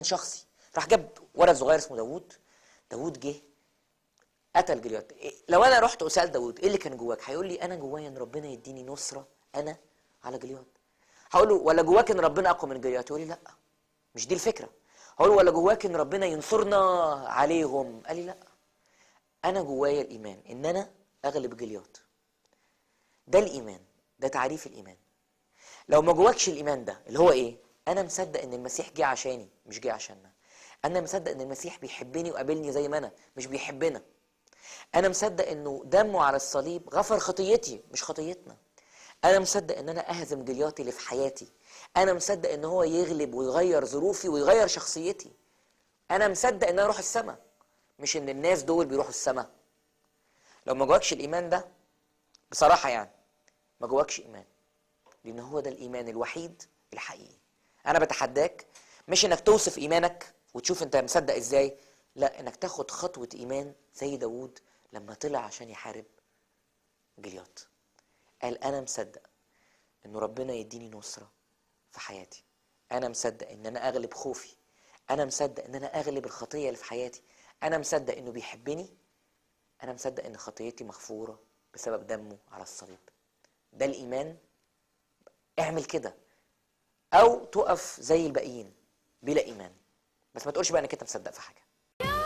شخصي راح جاب ولد صغير اسمه داوود داوود جه قتل جليات إيه- لو انا رحت وسال داوود ايه اللي كان جواك هيقول لي انا جوايا ان ربنا يديني نصره انا على جليات هقول له ولا جواك ان ربنا اقوى من جليات يقول لي لا مش دي الفكره هقول له ولا جواك ان ربنا ينصرنا عليهم قال لي لا انا جوايا الايمان ان انا اغلب جليات ده الايمان ده تعريف الايمان لو ما جواكش الايمان ده اللي هو ايه انا مصدق ان المسيح جه عشاني مش جه عشاننا انا مصدق ان المسيح بيحبني وقابلني زي ما انا مش بيحبنا انا مصدق انه دمه على الصليب غفر خطيتي مش خطيتنا انا مصدق ان انا اهزم جلياتي اللي في حياتي انا مصدق ان هو يغلب ويغير ظروفي ويغير شخصيتي انا مصدق ان انا اروح السماء مش ان الناس دول بيروحوا السماء لو ما جواكش الايمان ده بصراحه يعني ما جواكش ايمان لان هو ده الايمان الوحيد الحقيقي انا بتحداك مش انك توصف ايمانك وتشوف انت مصدق ازاي لا انك تاخد خطوه ايمان زي داوود لما طلع عشان يحارب جليات قال انا مصدق انه ربنا يديني نصره في حياتي انا مصدق ان انا اغلب خوفي انا مصدق ان انا اغلب الخطيه اللي في حياتي انا مصدق انه بيحبني انا مصدق ان خطيتي مغفوره بسبب دمه على الصليب ده الايمان اعمل كده او تقف زي الباقيين بلا ايمان بس ما تقولش بقى انك انت مصدق في حاجه